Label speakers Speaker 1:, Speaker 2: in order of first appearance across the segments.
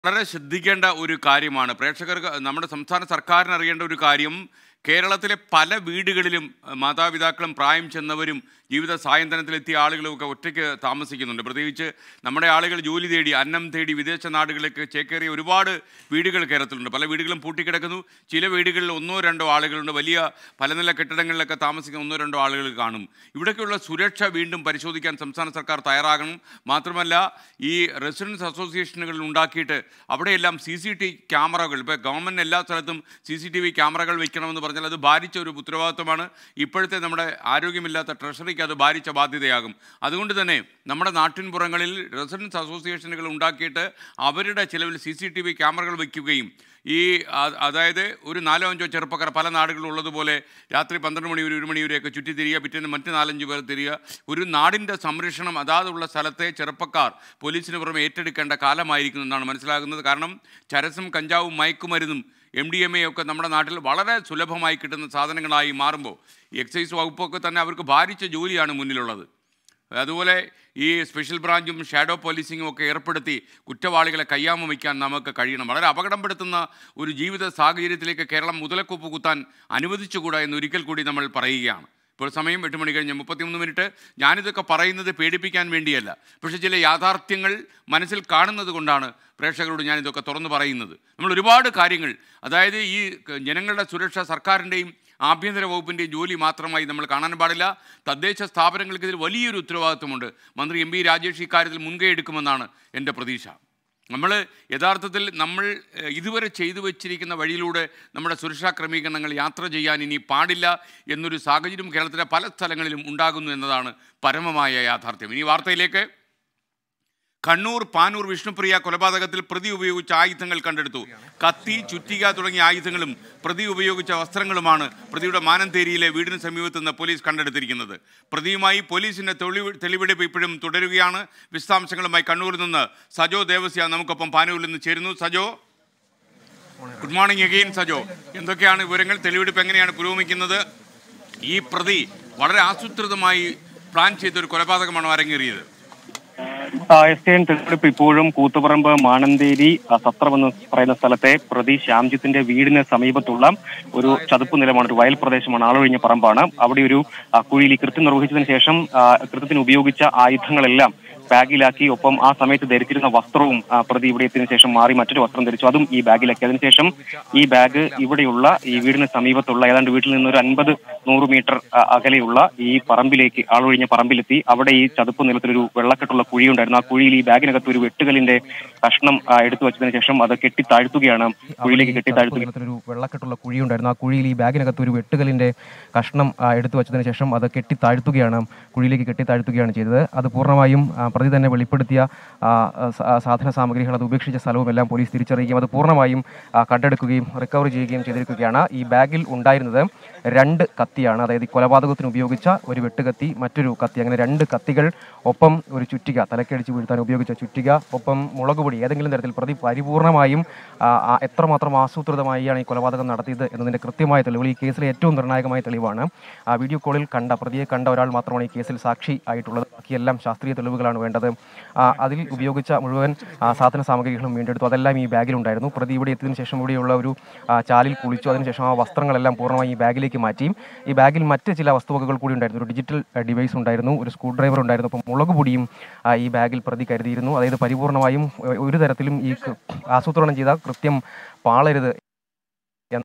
Speaker 1: വളരെ ശ്രദ്ധിക്കേണ്ട ഒരു കാര്യമാണ് പ്രേക്ഷകർക്ക് നമ്മുടെ സംസ്ഥാന സർക്കാരിന് അറിയേണ്ട ഒരു കാര്യം കേരളത്തിലെ പല വീടുകളിലും അഹ്, മാതാപിതാക്കളും പ്രായം ചെന്നവരും ജീവിത സായന്തനത്തിലെത്തിയ ആളുകളുമൊക്കെ ഒറ്റയ്ക്ക് താമസിക്കുന്നുണ്ട് പ്രത്യേകിച്ച് നമ്മുടെ ആളുകൾ ജോലി തേടി അന്നം തേടി വിദേശ നാടുകളിലേക്ക് ചേക്കേറിയ ഒരുപാട് വീടുകൾ കേരളത്തിലുണ്ട് പല വീടുകളും പൂട്ടിക്കിടക്കുന്നു ചില വീടുകളിൽ ഒന്നോ രണ്ടോ ആളുകളുണ്ട് വലിയ പലനില കെട്ടിടങ്ങളിലൊക്കെ താമസിക്കുന്ന ഒന്നോ രണ്ടോ ആളുകൾ കാണും ഇവിടേക്കുള്ള സുരക്ഷ വീണ്ടും പരിശോധിക്കാൻ സംസ്ഥാന സർക്കാർ തയ്യാറാകണം മാത്രമല്ല ഈ റെസിഡൻസ് അസോസിയേഷനുകൾ ഉണ്ടാക്കിയിട്ട് അവിടെയെല്ലാം സി സി ടി ക്യാമറകൾ ഇപ്പോൾ ഗവൺമെൻറ് എല്ലാ സ്ഥലത്തും സി സി ടി വി ക്യാമറകൾ വയ്ക്കണമെന്ന് പറഞ്ഞാൽ അത് ഭാരിച്ച ഒരു ഉത്തരവാദിത്വമാണ് ഇപ്പോഴത്തെ നമ്മുടെ ആരോഗ്യമില്ലാത്ത ട്രഷറിക്ക് അത് ഭാരിച്ച ബാധ്യതയാകും അതുകൊണ്ട് തന്നെ നമ്മുടെ നാട്ടിൻപുറങ്ങളിൽ റെസിഡൻസ് അസോസിയേഷനുകൾ ഉണ്ടാക്കിയിട്ട് അവരുടെ ചിലവിൽ സി സി ടി വി ക്യാമറകൾ വയ്ക്കുകയും ഈ ആ- അതായത് ഒരു നാലോ അഞ്ചോ ചെറുപ്പക്കാർ പല നാടുകളിലും ഉള്ളതുപോലെ രാത്രി പന്ത്രണ്ട് മണി വരെ ഒരു മണി വരെയൊക്കെ ചുറ്റി തിരിയുക പിറ്റേന്ന് മറ്റ് നാലഞ്ച് പേർ തിരിയുക ഒരു നാടിൻ്റെ സംരക്ഷണം അതാതുള്ള സ്ഥലത്തെ ചെറുപ്പക്കാർ പോലീസിന് പുറമെ ഏറ്റെടുക്കേണ്ട കാലമായിരിക്കും എന്നാണ് മനസ്സിലാകുന്നത് കാരണം ചരസും കഞ്ചാവും മയക്കുമരുന്നും എം ഡി എം എ ഒക്കെ നമ്മുടെ നാട്ടിൽ വളരെ സുലഭമായി കിട്ടുന്ന സാധനങ്ങളായി മാറുമ്പോൾ എക്സൈസ് വകുപ്പൊക്കെ തന്നെ അവർക്ക് ഭാരിച്ച ജോലിയാണ് മുന്നിലുള്ളത് അതുപോലെ ഈ സ്പെഷ്യൽ ബ്രാഞ്ചും ഷാഡോ പോലീസിങ്ങും ഒക്കെ ഏർപ്പെടുത്തി കുറ്റവാളികളെ കയ്യാമ വയ്ക്കാൻ നമുക്ക് കഴിയണം വളരെ അപകടപ്പെടുത്തുന്ന ഒരു ജീവിത സാഹചര്യത്തിലേക്ക് കേരളം മുതലക്കൊപ്പ് കുത്താൻ അനുവദിച്ചുകൂടാ എന്ന് ഒരിക്കൽ കൂടി നമ്മൾ പറയുകയാണ് ഇപ്പോൾ സമയം എട്ട് മണി കഴിഞ്ഞ് മുപ്പത്തിമൂന്ന് മിനിറ്റ് ഞാനിതൊക്കെ പറയുന്നത് പേടിപ്പിക്കാൻ വേണ്ടിയല്ല പക്ഷേ ചില യാഥാർത്ഥ്യങ്ങൾ മനസ്സിൽ കാണുന്നത് കൊണ്ടാണ് പ്രേക്ഷകരോട് ഞാനിതൊക്കെ തുറന്നു പറയുന്നത് നമ്മൾ ഒരുപാട് കാര്യങ്ങൾ അതായത് ഈ ക- ജനങ്ങളുടെ സുരക്ഷ സർക്കാരിൻ്റെയും ആഭ്യന്തര വകുപ്പിൻ്റെയും ജോലി മാത്രമായി നമ്മൾ കാണാൻ പാടില്ല തദ്ദേശ സ്ഥാപനങ്ങൾക്ക് ഇതിൽ വലിയൊരു ഉത്തരവാദിത്വമുണ്ട് മന്ത്രി എം പി രാജേഷ് ഇക്കാര്യത്തിൽ മുൻകൈ എടുക്കുമെന്നാണ് എൻ്റെ പ്രതീക്ഷ നമ്മൾ യഥാർത്ഥത്തിൽ നമ്മൾ ഏഹ്, ഇതുവരെ ചെയ്തു വച്ചിരിക്കുന്ന വഴിയിലൂടെ നമ്മുടെ സുരക്ഷാ ക്രമീകരണങ്ങൾ യാത്ര ചെയ്യാൻ ഇനി പാടില്ല എന്നൊരു സാഹചര്യം കേരളത്തിലെ പല സ്ഥലങ്ങളിലും ഉണ്ടാകുന്നു എന്നതാണ് പരമമായ യാഥാർത്ഥ്യം ഇനി വാർത്തയിലേക്ക് കണ്ണൂർ പാനൂർ വിഷ്ണുപ്രിയ കൊലപാതകത്തിൽ പ്രതി ഉപയോഗിച്ച ആയുധങ്ങൾ കണ്ടെടുത്തു കത്തി ചുറ്റിക തുടങ്ങിയ ആയുധങ്ങളും പ്രതി ഉപയോഗിച്ച വസ്ത്രങ്ങളുമാണ് പ്രതിയുടെ മാനന്തേരിയിലെ വീടിന് സമീപത്ത് നിന്ന് പോലീസ് കണ്ടെടുത്തിരിക്കുന്നത് പ്രതിയുമായി പോലീസിന്റെ തെളിവ് തെളിവെടുപ്പ് ഇപ്പോഴും തുടരുകയാണ് വിശദാംശങ്ങളുമായി കണ്ണൂരിൽ നിന്ന് സജോ ദേവസ്യ നമുക്കൊപ്പം പാനൂരിൽ നിന്ന് ചേരുന്നു Sajo good morning again Sajo എന്തൊക്കെയാണ് വിവരങ്ങൾ തെളിവെടുപ്പ് എങ്ങനെയാണ് പുരോഗമിക്കുന്നത് ഈ പ്രതി വളരെ ആസൂത്രിതമായി പ്ലാൻ ചെയ്ത ഒരു കൊലപാതകമാണ് അരങ്ങേറിയത്
Speaker 2: എസ് കെ എൻ തെരഞ്ഞെടുപ്പ് ഇപ്പോഴും കൂത്തുപറമ്പ് മാനന്തേരി ആ, സത്രം എന്ന് പറയുന്ന സ്ഥലത്തെ പ്രതി ശ്യാംജിത്തിന്റെ വീടിന് സമീപത്തുള്ള ഒരു ചതുപ്പ് നിലമാണ് ഒരു വയൽ പ്രദേശമാണ് ആളൊഴിഞ്ഞ പറമ്പാണ് അവിടെ ഒരു ആ, കുഴിയിൽ ഈ കൃത്യം നിർവഹിച്ചതിന് ശേഷം ആ, കൃത്യത്തിന് ഉപയോഗിച്ച ആയുധങ്ങളെല്ലാം ബാഗിലാക്കി ഒപ്പം ആ സമയത്ത് ധരിച്ചിരുന്ന വസ്ത്രവും ആ, പ്രതി ഇവിടെ എത്തിയതിനു ശേഷം മാറി മറ്റൊരു വസ്ത്രം ധരിച്ചു അതും ഈ ബാഗിലാക്കി അതിനുശേഷം ഈ ബാഗ് ഇവിടെയുള്ള ഈ വീടിന് സമീപത്തുള്ള ഏതാണ്ട് വീട്ടിൽ നിന്ന് ഒരു അൻപത് നൂറ് മീറ്റർ ആ, അകലെയുള്ള ഈ പറമ്പിലേക്ക് ആളൊഴിഞ്ഞ പറമ്പിലെത്തി അവിടെ ഈ ചതുപ്പ് നിലത്തിലൊരു വെള്ളക്കെട്ടുള്ള കുഴിയുണ്ടായിരുന്നു ആ കുഴിയിൽ ഈ ബാഗിനകത്ത് ഒരു വെട്ടുകലിന്റെ കഷ്ണം ആ, എടുത്തു വെച്ചതിന് ശേഷം അത് കെട്ടി താഴ്ത്തുകയാണ് കുഴിയിലേക്ക് കെട്ടി താഴ്ത്തുക
Speaker 3: ഒരു വെള്ളക്കെട്ടുള്ള കുഴിയുണ്ടായിരുന്നു ആ കുഴിയിൽ ഈ ബാഗിനകത്ത് ഒരു വെട്ടുകലിന്റെ കഷ്ണം ആ, എടുത്തു വെച്ചതിന് ശേഷം അത് കെട്ടി താഴ്ത്തുകയാണ് കുഴിയിലേക്ക് കെട്ടി താഴ്ത്തുകയാണ് ചെയ്തത് അത് പൂർണ്ണമായും ആ, പ്രതി തന്നെ വെളിപ്പെടുത്തിയ ആ, സ- ആ, സാധന സാമഗ്രികൾ അത് ഉപേക്ഷിച്ച സ്ഥലവും എല്ലാം പോലീസ് തിരിച്ചറിയുകയും അത് പൂർണ്ണമായും ആ, കണ്ടെടുക്കുകയും റിക്കവർ ചെയ്യുകയും ചെയ്തിരിക്കുകയാണ് ഈ ബാഗിൽ ഉണ്ടായിരുന്നത് രണ്ട് കത്തിയാണ് അതായത് ഈ കൊലപാതകത്തിന് ഉപയോഗിച്ച ഒരു വെട്ടുകത്തി മറ്റൊരു കത്തി അങ്ങനെ രണ്ട് കത്തികൾ ഒപ്പം ഒരു ചുറ്റിക തലക്കടിച്ച് വീഴ്ത്താൻ ഉപയോഗിച്ച ചുറ്റിക ഒപ്പം മുളക് പൊടി ഏതെങ്കിലും തരത്തിൽ പ്രതി പരിപൂർണമായും ആ, ആ, എത്രമാത്രം ആസൂത്രിതമായാണ് ഈ കൊലപാതകം നടത്തിയത് എന്നതിന്റെ കൃത്യമായ തെളിവുകൾ ഈ കേസിലെ ഏറ്റവും നിർണായകമായ തെളിവാണ് ആ വീഡിയോ കോളിൽ കണ്ട പ്രതിയെ കണ്ട ഒരാൾ മാത്രമാണ് ഈ കേസിൽ സാക്ഷി ആയിട്ടുള്ളത് ബാക്കിയെല്ലാം ശാസ്ത്രീയ തെളിവുകളാണ് വേണ്ടത് ആ, അതിൽ ഉപയോഗിച്ച മുഴുവൻ ആ, സാധന സാമഗ്രികളും വീണ്ടെടുത്തു അതെല്ലാം ഈ ബാഗിലുണ്ടായിരുന്നു പ്രതി ഇവിടെ എത്തിയതിനു ശേഷം ഇവിടെയുള്ള ഒരു ആ, ചാലിൽ കുളിച്ചു അതിനുശേഷം ആ വസ്ത്രങ്ങളെല്ലാം പൂർണ്ണമായി ഈ ബാഗിലേക്ക് മാറ്റി ഈ ബാഗിൽ മറ്റ് ചില വസ്തുവകകൾ കൂടി ഉണ്ടായിരുന്നു ഒരു ഡിജിറ്റൽ ഡിവൈസ് ഉണ്ടായിരുന്നു ഒരു സ്ക്രൂ ഡ്രൈവർ ഉണ്ടായിരുന്നു അപ്പം മുളക് പൊടിയും ആ, ഈ ബാഗിൽ പ്രതി കരുതിയിരുന്നു അതായത് പരിപൂർണമായും ഒ- ഒരു തരത്തിലും ഈ കൃ- ആസൂത്രണം ചെയ്ത കൃത്യം പാളരുത് എന്ന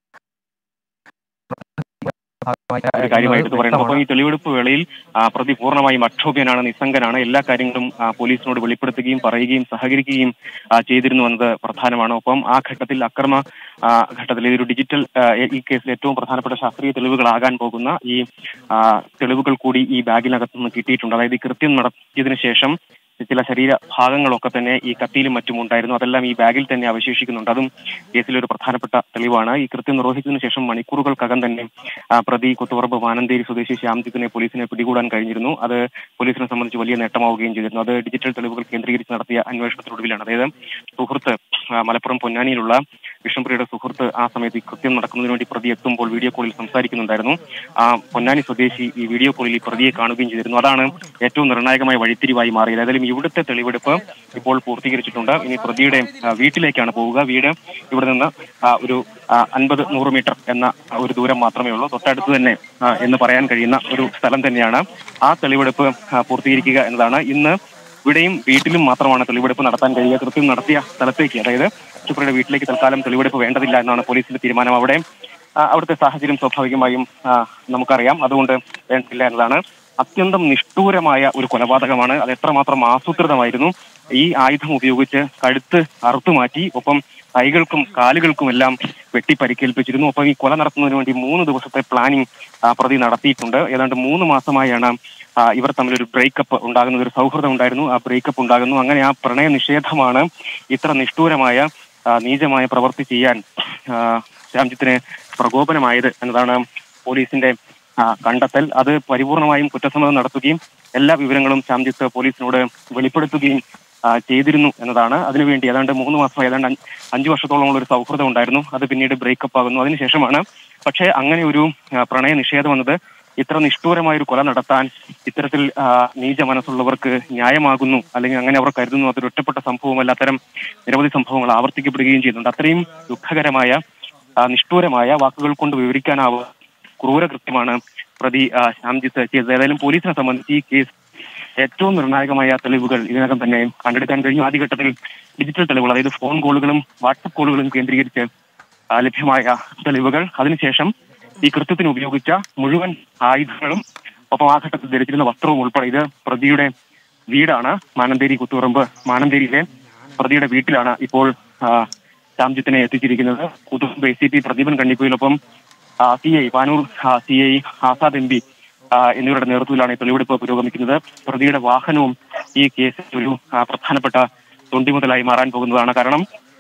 Speaker 2: ഒരു കാര്യമായി എടുത്തു പറയുന്നത് അപ്പോൾ ഈ തെളിവെടുപ്പ് വേളയിൽ ആ, പ്രതി പൂർണ്ണമായും അക്ഷോഭ്യനാണ് നിസ്സംഗനാണ് എല്ലാ കാര്യങ്ങളും ആ, പോലീസിനോട് വെളിപ്പെടുത്തുകയും പറയുകയും സഹകരിക്കുകയും ആ, ചെയ്തിരുന്നു എന്നത് പ്രധാനമാണ് ഒപ്പം ആ ഘട്ടത്തിൽ അക്രമ ആ, ഘട്ടത്തിൽ ഇതൊരു ഡിജിറ്റൽ ആ, ഈ കേസിൽ ഏറ്റവും പ്രധാനപ്പെട്ട ശാസ്ത്രീയ തെളിവുകളാകാൻ പോകുന്ന ഈ ആ, തെളിവുകൾ കൂടി ഈ ബാഗിനകത്ത് നിന്ന് കിട്ടിയിട്ടുണ്ട് അതായത് ഈ കൃത്യം നടത്തിയതിനു ശേഷം ചില ശരീര ഭാഗങ്ങളൊക്കെ തന്നെ ഈ കത്തിയിലും മറ്റും ഉണ്ടായിരുന്നു അതെല്ലാം ഈ ബാഗിൽ തന്നെ അവശേഷിക്കുന്നുണ്ട് അതും കേസിലെ ഒരു പ്രധാനപ്പെട്ട തെളിവാണ് ഈ കൃത്യം നിർവഹിച്ചതിനു ശേഷം മണിക്കൂറുകൾക്കകം തന്നെ ആ, പ്രതി കുത്തുപറമ്പ് മാനന്തേരി സ്വദേശി ശ്യാംജിത്തിനെ പോലീസിനെ പിടികൂടാൻ കഴിഞ്ഞിരുന്നു അത് പോലീസിനെ സംബന്ധിച്ച് വലിയ നേട്ടമാവുകയും ചെയ്തിരുന്നു അത് ഡിജിറ്റൽ തെളിവുകൾ കേന്ദ്രീകരിച്ച് നടത്തിയ അന്വേഷണത്തിനൊടുവിലാണ് അതായത് സുഹൃത്ത് ആ, മലപ്പുറം പൊന്നാനിയിലുള്ള വിഷ്ണുപ്രിയയുടെ സുഹൃത്ത് ആ സമയത്ത് ഈ കൃത്യം നടക്കുന്നതിന് വേണ്ടി പ്രതി എത്തുമ്പോൾ വീഡിയോ കോളിൽ സംസാരിക്കുന്നുണ്ടായിരുന്നു ആ പൊന്നാനി സ്വദേശി ഈ വീഡിയോ കോളിൽ ഈ പ്രതിയെ കാണുകയും ചെയ്തിരുന്നു അതാണ് ഏറ്റവും നിർണായകമായ വഴിത്തിരിവായി മാറിയത് ഏതായാലും ഇവിടുത്തെ തെളിവെടുപ്പ് ഇപ്പോൾ പൂർത്തീകരിച്ചിട്ടുണ്ട് ഇനി പ്രതിയുടെ ആ, വീട്ടിലേക്കാണ് പോവുക വീട് ഇവിടെ നിന്ന് ആ, ഒരു അൻപത് നൂറ് മീറ്റർ എന്ന ഒരു ദൂരം മാത്രമേ ഉള്ളൂ തൊട്ടടുത്ത് തന്നെ ആ, എന്ന് പറയാൻ കഴിയുന്ന ഒരു സ്ഥലം തന്നെയാണ് ആ തെളിവെടുപ്പ് ആ, പൂർത്തീകരിക്കുക എന്നതാണ് ഇന്ന് ഇവിടെയും വീട്ടിലും മാത്രമാണ് തെളിവെടുപ്പ് നടത്താൻ കഴിയുക കൃത്യം നടത്തിയ സ്ഥലത്തേക്ക് അതായത് ചുപ്രയുടെ വീട്ടിലേക്ക് തൽക്കാലം തെളിവെടുപ്പ് വേണ്ടതില്ല എന്നാണ് പോലീസിന്റെ തീരുമാനം അവിടെ ആ, അവിടുത്തെ സാഹചര്യം സ്വാഭാവികമായും ആ, നമുക്കറിയാം അതുകൊണ്ട് വേണ്ടില്ല എന്നതാണ് അത്യന്തം നിഷ്ഠൂരമായ ഒരു കൊലപാതകമാണ് അത് എത്രമാത്രം ആസൂത്രിതമായിരുന്നു ഈ ആയുധം ഉപയോഗിച്ച് കഴുത്ത് അറുത്തു മാറ്റി ഒപ്പം കൈകൾക്കും കാലുകൾക്കും എല്ലാം വെട്ടി പരിക്കേൽപ്പിച്ചിരുന്നു ഒപ്പം ഈ കൊല നടത്തുന്നതിന് വേണ്ടി മൂന്ന് ദിവസത്തെ പ്ലാനിംഗ് പ്രതി നടത്തിയിട്ടുണ്ട് ഏതാണ്ട് മൂന്ന് മാസമായാണ് ആ, ഇവർ തമ്മിൽ ഒരു ബ്രേക്കപ്പ് ഉണ്ടാകുന്നത് ഒരു സൗഹൃദം ഉണ്ടായിരുന്നു ആ ബ്രേക്കപ്പ് ഉണ്ടാകുന്നു അങ്ങനെ ആ പ്രണയ നിഷേധമാണ് ഇത്ര നിഷ്ഠൂരമായ ആ, നീചമായ പ്രവൃത്തി ചെയ്യാൻ ആ, ശ്യാംജിത്തിന് പ്രകോപനമായത് എന്നതാണ് പോലീസിന്റെ ആ, കണ്ടെത്തൽ അത് പരിപൂർണമായും കുറ്റസമ്മതം നടത്തുകയും എല്ലാ വിവരങ്ങളും ശ്യാംജിത്ത് പോലീസിനോട് വെളിപ്പെടുത്തുകയും ആ, ചെയ്തിരുന്നു എന്നതാണ് അതിനുവേണ്ടി ഏതാണ്ട് മൂന്ന് മാസം ഏതാണ്ട് അഞ്ച് അഞ്ചു വർഷത്തോളമുള്ള ഒരു സൗഹൃദം ഉണ്ടായിരുന്നു അത് പിന്നീട് ബ്രേക്കപ്പ് ആകുന്നു അതിനുശേഷമാണ് പക്ഷേ അങ്ങനെ ഒരു ആ, പ്രണയ നിഷേധം എന്നത് ഇത്ര നിഷ്ഠൂരമായ ഒരു കൊല നടത്താൻ ഇത്തരത്തിൽ ആ, നീച മനസ്സുള്ളവർക്ക് ന്യായമാകുന്നു അല്ലെങ്കിൽ അങ്ങനെ അവർ കരുതുന്നു അതൊരു ഒറ്റപ്പെട്ട സംഭവമല്ല അത്തരം നിരവധി സംഭവങ്ങൾ ആവർത്തിക്കപ്പെടുകയും ചെയ്യുന്നുണ്ട് അത്രയും ദുഃഖകരമായ ആ, നിഷ്ഠൂരമായ വാക്കുകൾ കൊണ്ട് വിവരിക്കാനാവുക ക്രൂരകൃത്യമാണ് പ്രതി ആ, ശ്യാംജിത്ത് ചെയ്തത് ഏതായാലും പോലീസിനെ സംബന്ധിച്ച് ഈ കേസ് ഏറ്റവും നിർണായകമായ തെളിവുകൾ ഇതിനകം തന്നെ കണ്ടെടുക്കാൻ കഴിഞ്ഞു ആദ്യഘട്ടത്തിൽ ഡിജിറ്റൽ തെളിവുകൾ അതായത് ഫോൺ കോളുകളും വാട്സപ്പ് കോളുകളും കേന്ദ്രീകരിച്ച് ആ, ലഭ്യമായ തെളിവുകൾ അതിനുശേഷം ഈ കൃത്യത്തിന് ഉപയോഗിച്ച മുഴുവൻ ആയുധങ്ങളും ഒപ്പം ആ ഘട്ടത്തിൽ ധരിച്ചിരുന്ന വസ്ത്രവും ഉൾപ്പെടെ ഇത് പ്രതിയുടെ വീടാണ് മാനന്തേരി കുത്തുപറമ്പ് മാനന്തേരിയിലെ പ്രതിയുടെ വീട്ടിലാണ് ഇപ്പോൾ ആ, ശ്യാംജിത്തിനെ എത്തിച്ചിരിക്കുന്നത് Kuthuparamba A C P Pradeepan കണ്ണിക്കുയിലൊപ്പം C I Panoor C I Azad M P എന്നിവരുടെ നേതൃത്വത്തിലാണ് ഈ തെളിവെടുപ്പ് പുരോഗമിക്കുന്നത് പ്രതിയുടെ വാഹനവും ഈ കേസിൽ ഒരു ആ, പ്രധാനപ്പെട്ട തൊണ്ടിമുതലായി മാറാൻ പോകുന്നതാണ് കാരണം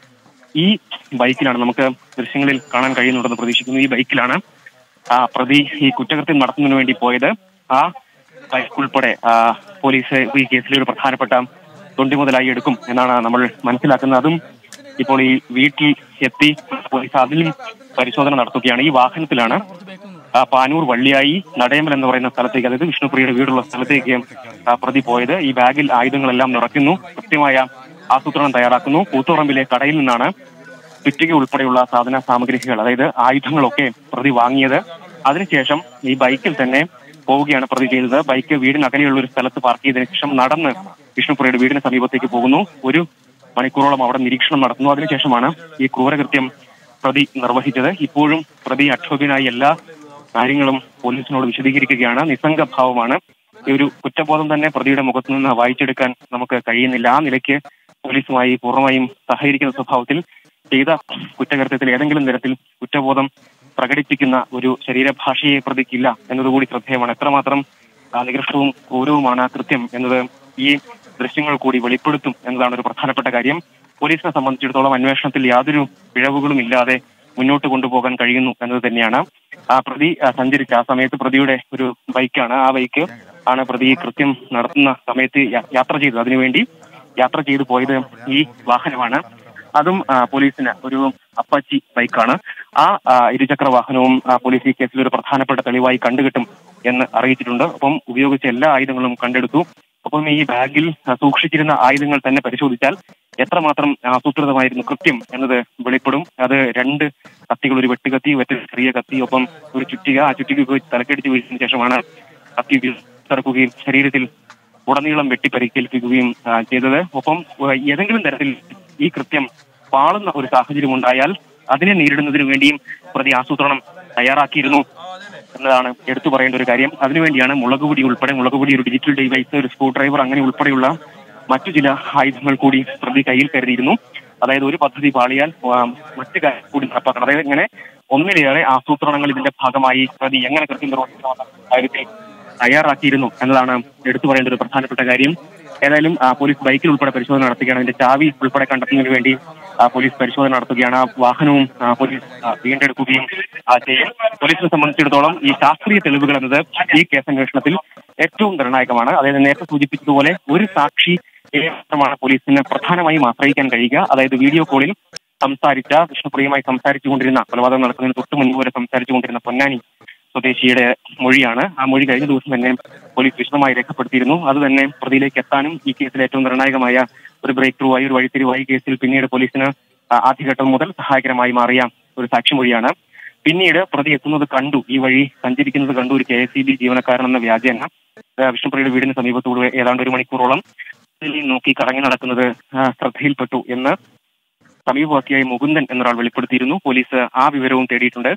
Speaker 2: ഈ ബൈക്കിലാണ് നമുക്ക് ദൃശ്യങ്ങളിൽ കാണാൻ കഴിയുന്നുണ്ടെന്ന് പ്രതീക്ഷിക്കുന്നു ഈ ബൈക്കിലാണ് ആ പ്രതി ഈ കുറ്റകൃത്യം നടത്തുന്നതിന് വേണ്ടി പോയത് ആ ബൈക്ക് ഉൾപ്പെടെ ആ, പോലീസ് ഈ കേസിലെ ഒരു പ്രധാനപ്പെട്ട തൊണ്ടി മുതലായി എടുക്കും എന്നാണ് നമ്മൾ മനസ്സിലാക്കുന്നത് അതും ഇപ്പോൾ ഈ വീട്ടിൽ എത്തി പോലീസ് അതിലും പരിശോധന നടത്തുകയാണ് ഈ വാഹനത്തിലാണ് ആ, പാനൂർ വള്ളിയായി നടയമൽ എന്ന് പറയുന്ന സ്ഥലത്തേക്ക് അതായത് വിഷ്ണുപ്രിയയുടെ വീടുള്ള സ്ഥലത്തേക്ക് ആ, പ്രതി പോയത് ഈ ബാഗിൽ ആയുധങ്ങളെല്ലാം നിറയ്ക്കുന്നു കൃത്യമായ ആസൂത്രണം തയ്യാറാക്കുന്നു കൂത്തുറമ്പിലെ കടയിൽ നിന്നാണ് ചുറ്റിക ഉൾപ്പെടെയുള്ള സാധന സാമഗ്രികൾ അതായത് ആയുധങ്ങളൊക്കെ പ്രതി വാങ്ങിയത് അതിനുശേഷം ഈ ബൈക്കിൽ തന്നെ പോവുകയാണ് പ്രതി ചെയ്തത് ബൈക്ക് വീടിനകലെയുള്ള ഒരു സ്ഥലത്ത് പാർക്ക് ചെയ്തതിനു ശേഷം നടന്ന് വിഷ്ണുപ്രിയയുടെ വീടിന് സമീപത്തേക്ക് പോകുന്നു ഒരു മണിക്കൂറോളം അവിടെ നിരീക്ഷണം നടത്തുന്നു അതിനുശേഷമാണ് ഈ ക്രൂരകൃത്യം പ്രതി നിർവഹിച്ചത് ഇപ്പോഴും പ്രതി അക്ഷോഭ്യനായി എല്ലാ കാര്യങ്ങളും പോലീസിനോട് വിശദീകരിക്കുകയാണ് നിസ്സംഗ ഭാവമാണ് ഈ ഒരു കുറ്റബോധം തന്നെ പ്രതിയുടെ മുഖത്തു നിന്ന് വായിച്ചെടുക്കാൻ നമുക്ക് കഴിയുന്നില്ല ആ നിലയ്ക്ക് പോലീസുമായി പൂർണ്ണമായും സഹകരിക്കുന്ന സ്വഭാവത്തിൽ ചെയ്ത കുറ്റകൃത്യത്തിൽ ഏതെങ്കിലും തരത്തിൽ കുറ്റബോധം പ്രകടിപ്പിക്കുന്ന ഒരു ശരീരഭാഷയെ പ്രതിക്കില്ല എന്നതുകൂടി ശ്രദ്ധേയമാണ് എത്രമാത്രം ആ, നികൃഷ്ടവും ക്രൂരവുമാണ് ആ കൃത്യം എന്നത് ഈ ദൃശ്യങ്ങൾ കൂടി വെളിപ്പെടുത്തും എന്നതാണ് ഒരു പ്രധാനപ്പെട്ട കാര്യം പോലീസിനെ സംബന്ധിച്ചിടത്തോളം അന്വേഷണത്തിൽ യാതൊരു പിഴവുകളും ഇല്ലാതെ മുന്നോട്ട് കൊണ്ടുപോകാൻ കഴിയുന്നു എന്നത് തന്നെയാണ് ആ പ്രതി ആ, സഞ്ചരിച്ച ആ സമയത്ത് പ്രതിയുടെ ഒരു ബൈക്കാണ് ആ ബൈക്ക് ആണ് പ്രതി ഈ കൃത്യം നടത്തുന്ന സമയത്ത് യാ- യാത്ര ചെയ്തത് അതിനുവേണ്ടി യാത്ര ചെയ്തു പോയത് ഈ വാഹനമാണ് അതും ആ, പോലീസിന് ഒരു അപ്പാച്ചി ബൈക്കാണ് ആ ആ, ഇരുചക്ര വാഹനവും ആ, പോലീസ് ഈ കേസിൽ ഒരു പ്രധാനപ്പെട്ട തെളിവായി കണ്ടുകിട്ടും എന്ന് അറിയിച്ചിട്ടുണ്ട് ഒപ്പം ഉപയോഗിച്ച എല്ലാ ആയുധങ്ങളും കണ്ടെടുത്തു ഒപ്പം ഈ ബാഗിൽ ആ, സൂക്ഷിച്ചിരുന്ന ആയുധങ്ങൾ തന്നെ പരിശോധിച്ചാൽ എത്രമാത്രം ആസൂത്രിതമായിരുന്നു കൃത്യം എന്നത് വെളിപ്പെടും അത് രണ്ട് കത്തികൾ ഒരു വെട്ടുകത്തി മറ്റൊരു ചെറിയ കത്തി ഒപ്പം ഒരു ചുറ്റിക ആ ചുറ്റിക ഉപയോഗിച്ച് തലക്കടിച്ച് വീഴ്ചയ്ക്ക് ശേഷമാണ് കത്തി തറക്കുകയും ശരീരത്തിൽ ഉടനീളം വെട്ടി പരിക്കേൽപ്പിക്കുകയും ആ, ചെയ്തത് ഒപ്പം ആ, ഏതെങ്കിലും തരത്തിൽ ഈ കൃത്യം പാളുന്ന ഒരു സാഹചര്യം ഉണ്ടായാൽ അതിനെ നേരിടുന്നതിന് വേണ്ടിയും പ്രതി ആസൂത്രണം തയ്യാറാക്കിയിരുന്നു എന്നതാണ് എടുത്തു പറയേണ്ട ഒരു കാര്യം അതിനുവേണ്ടിയാണ് മുളകുപൊടി ഉൾപ്പെടെ മുളകുപൊടി ഒരു ഡിജിറ്റൽ ഡിവൈസ് ഒരു സ്ക്രൂ ഡ്രൈവർ അങ്ങനെ ഉൾപ്പെടെയുള്ള മറ്റു ചില ആയുധങ്ങൾ കൂടി പ്രതി കയ്യിൽ കരുതിയിരുന്നു അതായത് ഒരു പദ്ധതി പാളിയാൽ ആ, മറ്റു കാര്യം കൂടി നടപ്പാക്കണം അതായത് ഇങ്ങനെ ഒന്നിലേറെ ആസൂത്രണങ്ങൾ ഇതിന്റെ ഭാഗമായി പ്രതി എങ്ങനെ കൃത്യം നിർവഹിക്കണമെന്ന കാര്യത്തിൽ തയ്യാറാക്കിയിരുന്നു എന്നതാണ് എടുത്തു പറയേണ്ട ഒരു പ്രധാനപ്പെട്ട കാര്യം ഏതായാലും ആ, പോലീസ് ബൈക്കിൽ ഉൾപ്പെടെ പരിശോധന നടത്തുകയാണ് അതിന്റെ ചാവി ഉൾപ്പെടെ കണ്ടെത്തുന്നതിന് വേണ്ടി ആ, പോലീസ് പരിശോധന നടത്തുകയാണ് ആ വാഹനവും ആ, പോലീസ് ആ, വീണ്ടെടുക്കുകയും ആ, ചെയ്യും പോലീസിനെ സംബന്ധിച്ചിടത്തോളം ഈ ശാസ്ത്രീയ തെളിവുകൾ എന്നത് ഈ കേസന്വേഷണത്തിൽ ഏറ്റവും നിർണായകമാണ് അതായത് നേരത്തെ സൂചിപ്പിച്ചതുപോലെ ഒരു സാക്ഷി മാത്രമാണ് പോലീസിന് പ്രധാനമായും ആശ്രയിക്കാൻ കഴിയുക അതായത് വീഡിയോ കോളിൽ സംസാരിച്ച വിഷ്ണുപ്രിയമായി സംസാരിച്ചുകൊണ്ടിരുന്ന കൊലപാതകം നടക്കുന്നതിന് തൊട്ട് മുൻപ് വരെ സംസാരിച്ചുകൊണ്ടിരുന്ന പൊന്നാനി സ്വദേശിയുടെ മൊഴിയാണ് ആ മൊഴി കഴിഞ്ഞ ദിവസം തന്നെ പോലീസ് വിശദമായി രേഖപ്പെടുത്തിയിരുന്നു അത് തന്നെ പ്രതിയിലേക്ക് എത്താനും ഈ കേസിൽ ഏറ്റവും നിർണായകമായ ഒരു ബ്രേക്ക് ത്രൂ ആയി ഒരു വഴിത്തിരിവായി കേസിൽ പിന്നീട് പോലീസിന് ആ, ആദ്യഘട്ടം മുതൽ സഹായകരമായി മാറിയ ഒരു സാക്ഷിമൊഴിയാണ് പിന്നീട് പ്രതി എത്തുന്നത് കണ്ടു ഈ വഴി സഞ്ചരിക്കുന്നത് കണ്ടു ഒരു കെ എസ് ഇ ബി ജീവനക്കാരൻ എന്ന വ്യാജേന ആ, വിഷ്ണുപ്രിയയുടെ വീടിന് സമീപത്തൂടെ ഏതാണ്ട് ഒരു മണിക്കൂറോളം ഇതിൽ നോക്കി കറങ്ങി നടക്കുന്നത് ആ, ശ്രദ്ധയിൽപ്പെട്ടു എന്ന് സമീപവാസിയായ മുകുന്ദൻ എന്നൊരാൾ വെളിപ്പെടുത്തിയിരുന്നു പോലീസ് ആ വിവരവും തേടിയിട്ടുണ്ട്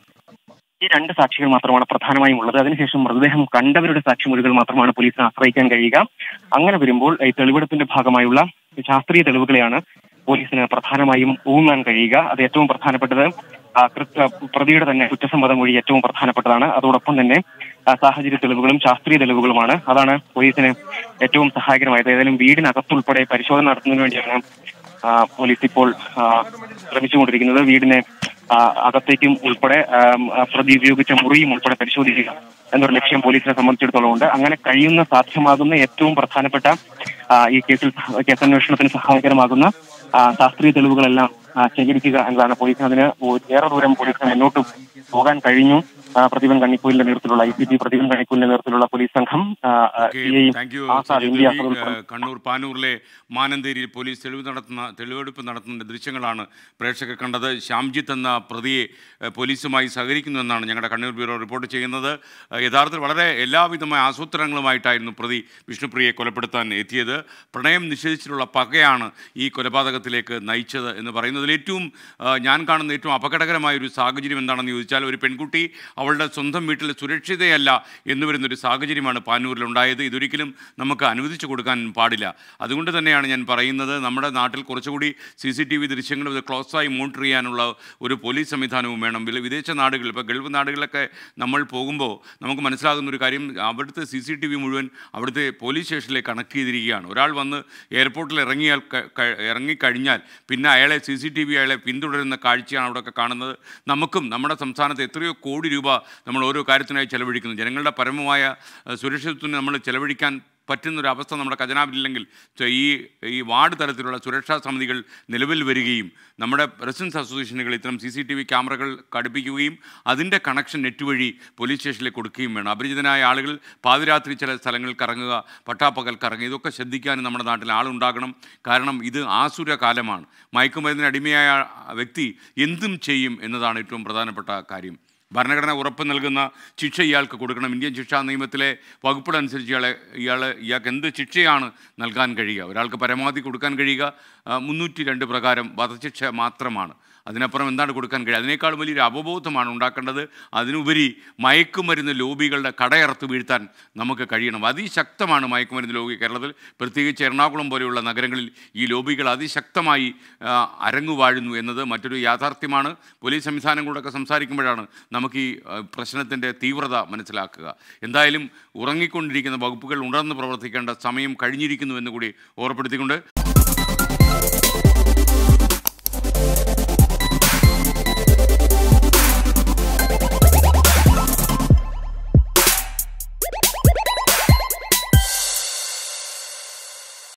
Speaker 2: ഈ രണ്ട് സാക്ഷികൾ മാത്രമാണ് പ്രധാനമായും ഉള്ളത് അതിനുശേഷം മൃതദേഹം കണ്ടവരുടെ സാക്ഷിമൊഴികൾ മാത്രമാണ് പോലീസിന് ആശ്രയിക്കാൻ കഴിയുക അങ്ങനെ വരുമ്പോൾ ഈ തെളിവെടുപ്പിന്റെ ഭാഗമായുള്ള ശാസ്ത്രീയ തെളിവുകളെയാണ് പോലീസിന് പ്രധാനമായും ഊന്നാൻ കഴിയുക അത് ഏറ്റവും പ്രധാനപ്പെട്ടത് ആ, കൃത്യ പ്രതിയുടെ തന്നെ കുറ്റസമ്മതം മൊഴി ഏറ്റവും പ്രധാനപ്പെട്ടതാണ് അതോടൊപ്പം തന്നെ ആ, സാഹചര്യ തെളിവുകളും ശാസ്ത്രീയ തെളിവുകളുമാണ് അതാണ് പോലീസിന് ഏറ്റവും സഹായകരമായത് ഏതായാലും വീടിനകത്തുൾപ്പെടെ പരിശോധന നടത്തുന്നതിന് വേണ്ടിയാണ് ആ, പോലീസ് ഇപ്പോൾ ആ, ശ്രമിച്ചുകൊണ്ടിരിക്കുന്നത് വീടിനെ ആ, അകത്തേക്കും ഉൾപ്പെടെ ആം, ആ, പ്രതി ഉപയോഗിച്ച മുറിയും ഉൾപ്പെടെ പരിശോധിക്കുക എന്നൊരു ലക്ഷ്യം പോലീസിനെ സംബന്ധിച്ചിടത്തോളം ഉണ്ട് അങ്ങനെ കഴിയുന്ന സാധ്യമാകുന്ന ഏറ്റവും പ്രധാനപ്പെട്ട ആ, ഈ കേസിൽ സഹ- കേസന്വേഷണത്തിന് സഹായകരമാകുന്ന ആ, ശാസ്ത്രീയ തെളിവുകളെല്ലാം ആ, ശേഖരിക്കുക എന്നതാണ് പോലീസിന് അതിന് ഒ- ഏറെ ദൂരം പോലീസിന് മുന്നോട്ട് പോകാൻ കഴിഞ്ഞു ആ, പ്രതിഭൻ കണ്ണിക്കൂലിന്റെ നേതൃത്വത്തിലുള്ള ഐ സി പി പ്രതിഭൻ കണ്ണിക്കൂലിന്റെ നേതൃത്വത്തിലുള്ള പോലീസ് സംഘം ആ, ആ,
Speaker 1: okay,
Speaker 2: C I
Speaker 1: thank you
Speaker 2: Azad
Speaker 1: Sajeev
Speaker 2: India
Speaker 1: Ravi.
Speaker 2: ഉൾപ്പെടെ
Speaker 1: ഏഹ്, കണ്ണൂർ പാനൂരിലെ മാനന്തേരിയിൽ പോലീസ് തെളിവ് നടത്തുന്ന തെളിവെടുപ്പ് നടത്തുന്ന ദൃശ്യങ്ങളാണ് പ്രേക്ഷകർ കണ്ടത് ശ്യാംജിത്ത് എന്ന പ്രതിയെ ഏഹ്, പോലീസുമായി സഹകരിക്കുന്നു എന്നാണ് ഞങ്ങളുടെ കണ്ണൂർ ബ്യൂറോ റിപ്പോർട്ട് ചെയ്യുന്നത് ഏഹ്, യഥാർത്ഥത്തിൽ വളരെ എല്ലാവിധമായ ആസൂത്രണങ്ങളുമായിട്ടായിരുന്നു പ്രതി വിഷ്ണുപ്രിയയെ കൊലപ്പെടുത്താൻ എത്തിയത് പ്രണയം നിഷേധിച്ചിട്ടുള്ള പകയാണ് ഈ കൊലപാതകത്തിലേക്ക് നയിച്ചത് എന്ന് പറയുന്നതിൽ ഏറ്റവും ഏഹ്, ഞാൻ കാണുന്ന ഏറ്റവും അപകടകരമായ ഒരു സാഹചര്യം എന്താണെന്ന് ചോദിച്ചാൽ ഒരു പെൺകുട്ടി അവളുടെ സ്വന്തം വീട്ടിൽ സുരക്ഷിതയല്ല എന്ന് വരുന്നൊരു സാഹചര്യമാണ് പാനൂരിലുണ്ടായത് ഇതൊരിക്കലും നമുക്ക് അനുവദിച്ചു കൊടുക്കാൻ പാടില്ല അതുകൊണ്ട് തന്നെയാണ് ഞാൻ പറയുന്നത് നമ്മുടെ നാട്ടിൽ കുറച്ചുകൂടി സി സി ടി വി ദൃശ്യങ്ങൾ ഇത് ക്ലോസായി മോണിറ്റർ ചെയ്യാനുള്ള ഒരു പോലീസ് സംവിധാനവും വേണം വില- വിദേശ നാടുകൾ ഇപ്പോൾ ഗൾഫ് നാടുകളിലൊക്കെ നമ്മൾ പോകുമ്പോൾ നമുക്ക് മനസ്സിലാകുന്ന ഒരു കാര്യം അവിടുത്തെ സി സി ടി വി മുഴുവൻ അവിടുത്തെ പോലീസ് സ്റ്റേഷനിലേക്ക് കണക്ട് ചെയ്തിരിക്കുകയാണ് ഒരാൾ വന്ന് എയർപോർട്ടിൽ ഇറങ്ങിയാൽ ക- ക- ഇറങ്ങിക്കഴിഞ്ഞാൽ പിന്നെ അയാളെ സി സി ടി വി അയാളെ പിന്തുടരുന്ന കാഴ്ചയാണ് അവിടെയൊക്കെ കാണുന്നത് നമുക്കും നമ്മുടെ സംസ്ഥാനത്ത് എത്രയോ കോടി രൂപ നമ്മൾ ഓരോ കാര്യത്തിനായി ചെലവഴിക്കുന്നു ജനങ്ങളുടെ പരമമായ ഏഹ്, സുരക്ഷിതത്വത്തിന് നമ്മൾ ചെലവഴിക്കാൻ പറ്റുന്നൊരവസ്ഥ നമ്മുടെ ഖജനാവിലില്ലെങ്കിൽ ചെ- ഈ ഈ വാർഡ് തലത്തിലുള്ള സുരക്ഷാ സമിതികൾ നിലവിൽ വരികയും നമ്മുടെ റെസിഡൻസ് അസോസിയേഷനുകൾ ഇത്തരം സി സി ടി വി ക്യാമറകൾ ഘടിപ്പിക്കുകയും അതിൻ്റെ കണക്ഷൻ നെറ്റ് വഴി പോലീസ് സ്റ്റേഷനിലേക്ക് കൊടുക്കുകയും വേണം അപരിചിതനായ ആളുകൾ പാതിരാത്രി ചില സ്ഥലങ്ങളിൽ കറങ്ങുക പട്ടാപ്പകൽ കറങ്ങുക ഇതൊക്കെ ശ്രദ്ധിക്കാനും നമ്മുടെ നാട്ടിൽ ആളുണ്ടാകണം കാരണം ഇത് ആസുര കാലമാണ് മയക്കുമരുന്നിന് അടിമയായ വ്യക്തി എന്തും ചെയ്യും എന്നതാണ് ഏറ്റവും പ്രധാനപ്പെട്ട കാര്യം ഭരണഘടന ഉറപ്പ് നൽകുന്ന ശിക്ഷ ഇയാൾക്ക് കൊടുക്കണം ഇന്ത്യൻ ശിക്ഷാ നിയമത്തിലെ വകുപ്പുകളനുസരിച്ച് ഇയാളെ ഇയാൾ ഇയാൾക്ക് എന്ത് ശിക്ഷയാണ് നൽകാൻ കഴിയുക ഒരാൾക്ക് പരമാവധി കൊടുക്കാൻ കഴിയുക ആ, മുന്നൂറ്റി രണ്ട് പ്രകാരം വധശിക്ഷ മാത്രമാണ് അതിനപ്പുറം എന്താണ് കൊടുക്കാൻ കഴിയുക അതിനേക്കാൾ വലിയൊരു അവബോധമാണ് ഉണ്ടാക്കേണ്ടത് അതിനുപരി മയക്കുമരുന്ന് ലോബികളുടെ കടയറുത്ത് വീഴ്ത്താൻ നമുക്ക് കഴിയണം അതിശക്തമാണ് മയക്കുമരുന്ന് ലോബി കേരളത്തിൽ പ്രത്യേകിച്ച് എറണാകുളം പോലെയുള്ള നഗരങ്ങളിൽ ഈ ലോബികൾ അതിശക്തമായി ആ, അരങ്ങുവാഴുന്നു എന്നത് മറ്റൊരു യാഥാർത്ഥ്യമാണ് പോലീസ് സംവിധാനങ്ങളോടൊക്കെ സംസാരിക്കുമ്പോഴാണ് നമുക്ക് ഈ പ്രശ്നത്തിൻ്റെ തീവ്രത മനസ്സിലാക്കുക എന്തായാലും ഉറങ്ങിക്കൊണ്ടിരിക്കുന്ന വകുപ്പുകൾ ഉണർന്ന് പ്രവർത്തിക്കേണ്ട സമയം കഴിഞ്ഞിരിക്കുന്നു എന്ന് കൂടി ഓർപ്പെടുത്തിക്കൊണ്ട്